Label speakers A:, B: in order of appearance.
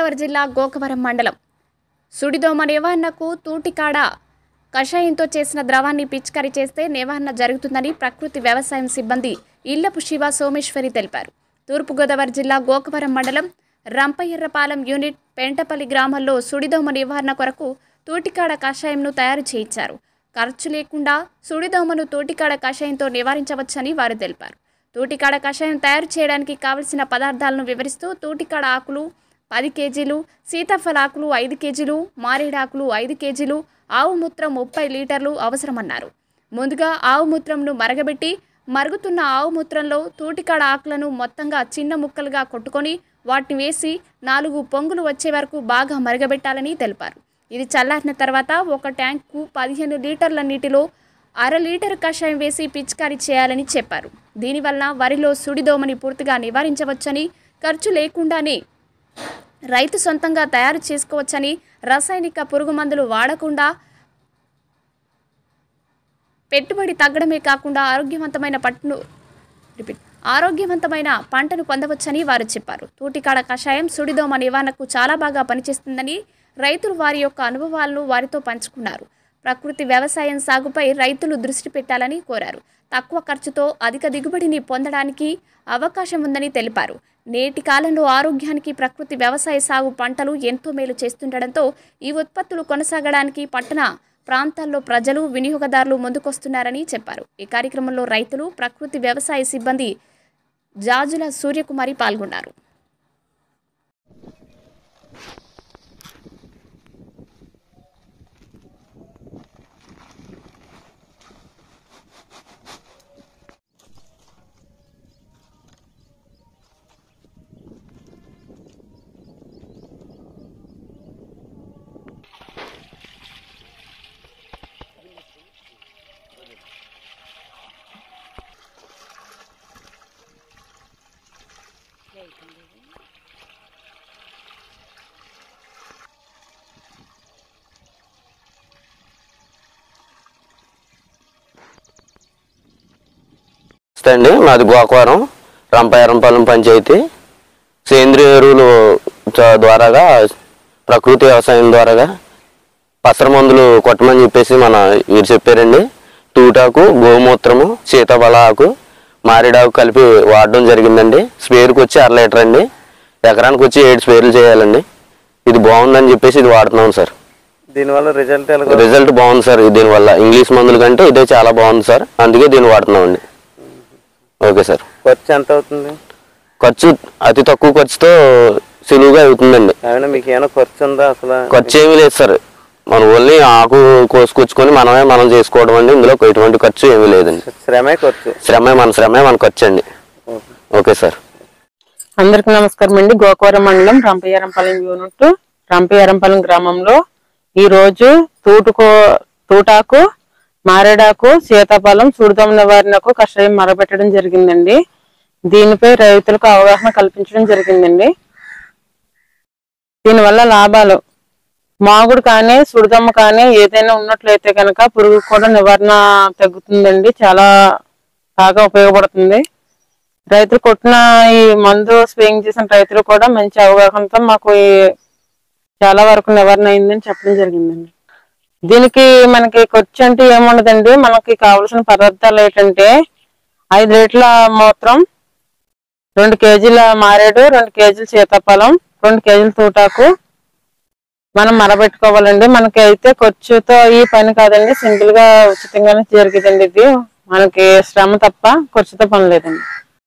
A: తూర్పుగోదావరి జిల్లా గోకవరం మండలం సుడిదోమ నివారణకు తూటికాడ కషాయంతో చేసిన ద్రవాన్ని పిచికారీ చేస్తే నివారణ జరుగుతుందని ప్రకృతి వ్యవసాయం సిబ్బంది ఇల్లపు శివ సోమేశ్వరి తెలిపారు తూర్పుగోదావరి జిల్లా గోకవరం మండలం రంపయ్యర్రపాలెం యూనిట్ పెంటపల్లి గ్రామంలో సుడిదోమ నివారణ కొరకు తూటికాడ కషాయంను తయారు చేయించారు ఖర్చు లేకుండా సుడిదోమను తూటికాడ కషాయంతో నివారించవచ్చని వారు తెలిపారు తూటికాడ కషాయం తయారు చేయడానికి కావలసిన పదార్థాలను వివరిస్తూ తూటికాడ ఆకులు పది కేజీలు సీతాఫల ఆకులు ఐదు కేజీలు మారేడాకులు ఐదు కేజీలు ఆవు మూత్రం ముప్పై లీటర్లు అవసరమన్నారు ముందుగా ఆవు మూత్రంను మరగబెట్టి మరుగుతున్న ఆవు మూత్రంలో తూటికాడ ఆకులను మొత్తంగా చిన్న ముక్కలుగా కొట్టుకొని వాటిని వేసి నాలుగు పొంగులు వచ్చే వరకు బాగా మరగబెట్టాలని తెలిపారు ఇది చల్లారిన తర్వాత ఒక ట్యాంకు పదిహేను లీటర్ల నీటిలో అర లీటర్ కషాయం వేసి పిచికారీ చేయాలని చెప్పారు దీనివల్ల వరిలో సుడిదోమని పూర్తిగా నివారించవచ్చని ఖర్చు లేకుండానే రైతు సొంతంగా తయారు చేసుకోవచ్చని రసాయనిక పురుగు మందులు వాడకుండా పెట్టుబడి తగ్గడమే కాకుండా ఆరోగ్యవంతమైన పట్టును రిపీట్ ఆరోగ్యవంతమైన పంటను పొందవచ్చని వారు చెప్పారు తూటికాడ కషాయం సుడిదోమ నివారణకు చాలా బాగా పనిచేస్తుందని రైతులు వారి యొక్క అనుభవాలను వారితో పంచుకున్నారు ప్రకృతి వ్యవసాయం సాగుపై రైతులు దృష్టి పెట్టాలని కోరారు తక్కువ ఖర్చుతో అధిక దిగుబడిని పొందడానికి అవకాశం ఉందని తెలిపారు నేటి కాలంలో ఆరోగ్యానికి ప్రకృతి వ్యవసాయ సాగు పంటలు ఎంతో మేలు చేస్తుండటంతో ఈ ఉత్పత్తులు కొనసాగడానికి పట్టణ ప్రాంతాల్లో ప్రజలు వినియోగదారులు ముందుకొస్తున్నారని చెప్పారు ఈ కార్యక్రమంలో రైతులు ప్రకృతి వ్యవసాయ సిబ్బంది జాజుల సూర్యకుమారి పాల్గొన్నారు
B: నమస్తే అండి మాది గోకవరం రంపాయరంపాలెం పంచాయతీ సేంద్రియ ఎరువులు చ- ద్వారాగా ప్రకృతి వ్యవసాయం ద్వారాగా పసర మందులు కొట్టమని చెప్పేసి మన వీరు చెప్పారండి తూటాకు గోమూత్రము సీతాఫల ఆకు మారేడాకు కలిపి వాడడం జరిగిందండి స్పేర్కి వచ్చి అర లీటర్ అండి ఎకరానికి వచ్చి ఏడు స్పేర్లు చేయాలండి ఇది బాగుందని చెప్పేసి ఇది వాడుతున్నాం సార్
C: దీనివల్ల రిజల్ట్ ఎలా
B: రిజల్ట్ బాగుంది సార్ దీనివల్ల ఇంగ్లీష్ మందుల కంటే ఇదే చాలా బాగుంది సార్ అందుకే దీన్ని వాడుతున్నామండి ఓకే సార్
C: ఖర్చు ఎంత అవుతుంది
B: ఖర్చు అతి తక్కువ ఖర్చుతో సులువుగా అవుతుందండి
C: ఏమైనా మీకు ఏమైనా ఖర్చు ఉందా అసలు
B: ఖర్చు ఏమీ లేదు సార్ మనం ఓన్లీ ఆకు కోసుకొచ్చుకొని మనమే మనం చేసుకోవడం అండి ఇందులో ఎటువంటి ఖర్చు ఏమీ లేదండి
C: శ్రమే ఖర్చు
B: శ్రమే మన శ్రమే మన ఖర్చు అండి ఓకే సార్
D: అందరికి నమస్కారం అండి గోకవరం మండలం రంపయ్యారంపాలెం యూనిట్ రంపయ్యారంపాలెం గ్రామంలో ఈ రోజు తూటుకో తూటాకు మారేడాకు సీతాఫలం సుడిదం నివారణకు కషాయం మరబెట్టడం జరిగిందండి దీనిపై రైతులకు అవగాహన కల్పించడం జరిగిందండి దీనివల్ల లాభాలు మాగుడు కానీ సుడిదమ్మ కానీ ఏదైనా ఉన్నట్లయితే కనుక పురుగు కూడా నివారణ తగ్గుతుందండి చాలా బాగా ఉపయోగపడుతుంది రైతులు కొట్టిన ఈ మందు స్ప్రేయింగ్ చేసిన రైతులు కూడా మంచి అవగాహనతో మాకు ఈ చాలా వరకు నివారణ అయిందని చెప్పడం జరిగిందండి దీనికి మనకి ఖర్చు అంటే ఏముండదండి మనకి కావలసిన పదార్థాలు ఏంటంటే ఐదు లీటర్ల మూత్రం రెండు కేజీల మారేడు రెండు కేజీల సీతాఫలం రెండు కేజీల తూటాకు మనం మరబెట్టుకోవాలండి మనకి అయితే ఖర్చుతో ఈ పని కాదండి సింగిల్ గా ఉచితంగానే జరిగేదండి ఇది మనకి శ్రమ తప్ప ఖర్చుతో పని లేదండి